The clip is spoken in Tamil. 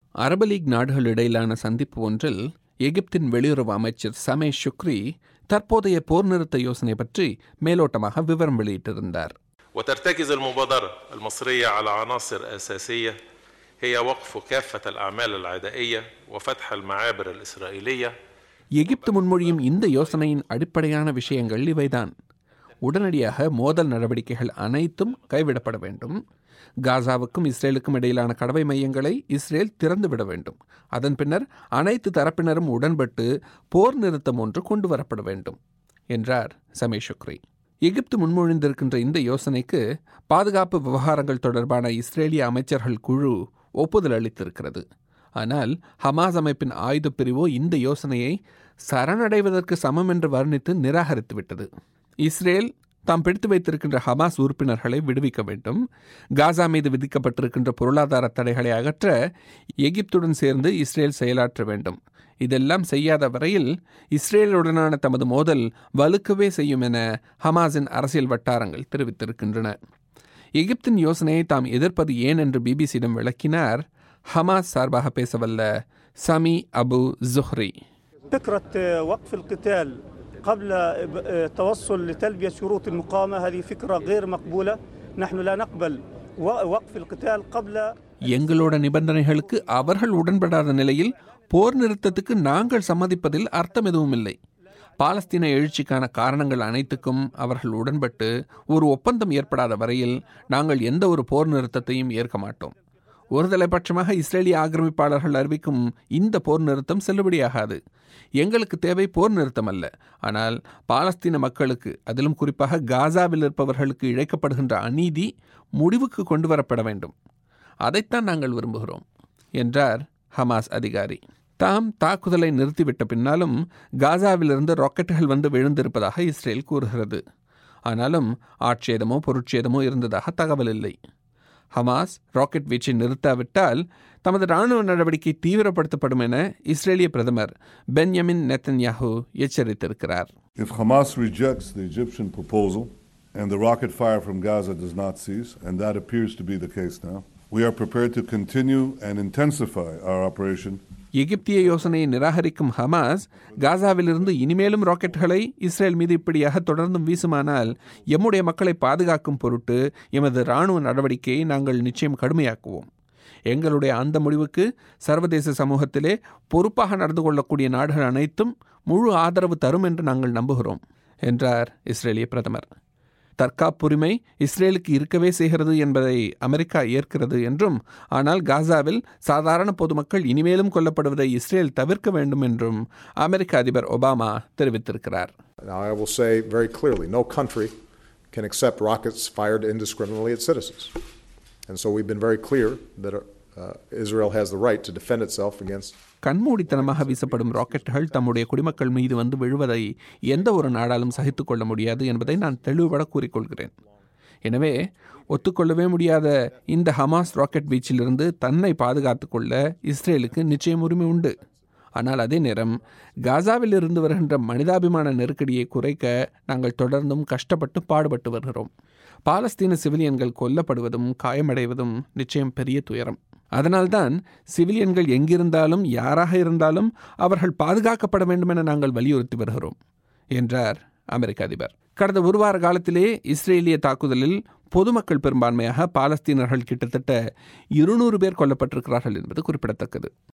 அரபு லீக் நாடுகள் இடையிலான சந்திப்பு ஒன்றில் எகிப்தின் வெளியுறவு அமைச்சர் சமே ஷுக்ரி தற்போதைய போர் நிறுத்த யோசனை பற்றி மேலோட்டமாக விவரம் வெளியிட்டிருந்தார் وترتكز المبادرة المصرية على عناصر أساسية هي وقف كافة الأعمال العدائية وفتح المعابر الإسرائيلية எகிப்து முன்மொழியும் இந்த யோசனையின் அடிப்படையான விஷயங்கள் இவைதான் உடனடியாக மோதல் நடவடிக்கைகள் அனைத்தும் கைவிடப்பட வேண்டும் காசாவுக்கும் இஸ்ரேலுக்கும் இடையிலான கடவை மையங்களை இஸ்ரேல் திறந்துவிட வேண்டும் அதன் பின்னர் அனைத்து தரப்பினரும் உடன்பட்டு போர் நிறுத்தம் ஒன்று கொண்டு வரப்பட வேண்டும் என்றார் சமே ஷுக்ரி எகிப்து முன்மொழிந்திருக்கின்ற இந்த யோசனைக்கு பாதுகாப்பு விவகாரங்கள் தொடர்பான இஸ்ரேலிய அமைச்சர்கள் குழு ஒப்புதல் அளித்திருக்கிறது ஆனால் ஹமாஸ் அமைப்பின் ஆயுதப் பிரிவோ இந்த யோசனையை சரணடைவதற்கு சமம் என்று வர்ணித்து நிராகரித்துவிட்டது இஸ்ரேல் தாம் பிடித்து வைத்திருக்கின்ற ஹமாஸ் உறுப்பினர்களை விடுவிக்க வேண்டும் காசா மீது விதிக்கப்பட்டிருக்கின்ற பொருளாதார தடைகளை அகற்ற எகிப்துடன் சேர்ந்து இஸ்ரேல் செயலாற்ற வேண்டும் இதெல்லாம் செய்யாத வரையில் இஸ்ரேலுடனான தமது மோதல் வலுக்கவே செய்யும் என ஹமாஸின் அரசியல் வட்டாரங்கள் தெரிவித்திருக்கின்றன எகிப்தின் யோசனையை தாம் எதிர்ப்பது ஏன் என்று பிபிசியிடம் விளக்கினார் ஹமாஸ் சார்பாக பேசவல்ல சமி அபு ஜுஹ்ரி فكرة وقف القتال قبل التوصل لتلبية شروط المقاومة هذه فكرة غير مقبولة نحن لا نقبل وقف القتال قبل எங்களோட நிபந்தனைகளுக்கு அவர்கள் உடன்படாத நிலையில் போர் நிறுத்தத்துக்கு நாங்கள் சம்மதிப்பதில் அர்த்தம் எதுவும் இல்லை பாலஸ்தீன எழுச்சிக்கான காரணங்கள் அனைத்துக்கும் அவர்கள் உடன்பட்டு ஒரு ஒப்பந்தம் ஏற்படாத வரையில் நாங்கள் எந்த ஒரு போர் நிறுத்தத்தையும் ஏற்க மாட்டோம் ஒருதலைபட்சமாக இஸ்ரேலிய ஆக்கிரமிப்பாளர்கள் அறிவிக்கும் இந்த போர் நிறுத்தம் செல்லுபடியாகாது எங்களுக்கு தேவை போர் நிறுத்தம் அல்ல ஆனால் பாலஸ்தீன மக்களுக்கு அதிலும் குறிப்பாக காசாவில் இருப்பவர்களுக்கு இழைக்கப்படுகின்ற அநீதி முடிவுக்கு கொண்டு வரப்பட வேண்டும் அதைத்தான் நாங்கள் விரும்புகிறோம் என்றார் ஹமாஸ் அதிகாரி தாம் தாக்குதலை நிறுத்திவிட்ட பின்னாலும் காசாவிலிருந்து ராக்கெட்டுகள் வந்து விழுந்திருப்பதாக இஸ்ரேல் கூறுகிறது ஆனாலும் ஆட்சேதமோ பொருட்சேதமோ இருந்ததாக தகவல் இல்லை ஹமாஸ் ராக்கெட் வீச்சை நிறுத்தாவிட்டால் தமது ராணுவ நடவடிக்கை தீவிரப்படுத்தப்படும் என இஸ்ரேலிய பிரதமர் பென்யமின் நெத்தன்யாஹூ எச்சரித்திருக்கிறார் If Hamas rejects the Egyptian proposal and the rocket fire from Gaza does not cease, and that appears to be the case now, we are prepared to continue and intensify our operation எகிப்திய யோசனையை நிராகரிக்கும் ஹமாஸ் காசாவிலிருந்து இனிமேலும் ராக்கெட்டுகளை இஸ்ரேல் மீது இப்படியாக தொடர்ந்தும் வீசுமானால் எம்முடைய மக்களை பாதுகாக்கும் பொருட்டு எமது இராணுவ நடவடிக்கையை நாங்கள் நிச்சயம் கடுமையாக்குவோம் எங்களுடைய அந்த முடிவுக்கு சர்வதேச சமூகத்திலே பொறுப்பாக நடந்து கொள்ளக்கூடிய நாடுகள் அனைத்தும் முழு ஆதரவு தரும் என்று நாங்கள் நம்புகிறோம் என்றார் இஸ்ரேலிய பிரதமர் தற்காப்புரிமை இஸ்ரேலுக்கு இருக்கவே செய்கிறது என்பதை அமெரிக்கா ஏற்கிறது என்றும் ஆனால் காசாவில் சாதாரண பொதுமக்கள் இனிமேலும் கொல்லப்படுவதை இஸ்ரேல் தவிர்க்க வேண்டும் என்றும் அமெரிக்க அதிபர் ஒபாமா தெரிவித்திருக்கிறார் Now, I will say very clearly no country can accept rockets fired indiscriminately at citizens. And so we've been very clear that uh, Israel has the right to defend itself against கண்மூடித்தனமாக வீசப்படும் ராக்கெட்டுகள் தம்முடைய குடிமக்கள் மீது வந்து விழுவதை எந்த ஒரு நாடாலும் சகித்து கொள்ள முடியாது என்பதை நான் தெளிவுபட கூறிக்கொள்கிறேன் எனவே ஒத்துக்கொள்ளவே முடியாத இந்த ஹமாஸ் ராக்கெட் வீச்சிலிருந்து தன்னை பாதுகாத்து கொள்ள இஸ்ரேலுக்கு நிச்சயம் உரிமை உண்டு ஆனால் அதே நேரம் காசாவில் இருந்து வருகின்ற மனிதாபிமான நெருக்கடியை குறைக்க நாங்கள் தொடர்ந்தும் கஷ்டப்பட்டு பாடுபட்டு வருகிறோம் பாலஸ்தீன சிவிலியன்கள் கொல்லப்படுவதும் காயமடைவதும் நிச்சயம் பெரிய துயரம் அதனால்தான் சிவிலியன்கள் எங்கிருந்தாலும் யாராக இருந்தாலும் அவர்கள் பாதுகாக்கப்பட வேண்டும் என நாங்கள் வலியுறுத்தி வருகிறோம் என்றார் அமெரிக்க அதிபர் கடந்த ஒரு வார காலத்திலே இஸ்ரேலிய தாக்குதலில் பொதுமக்கள் பெரும்பான்மையாக பாலஸ்தீனர்கள் கிட்டத்தட்ட இருநூறு பேர் கொல்லப்பட்டிருக்கிறார்கள் என்பது குறிப்பிடத்தக்கது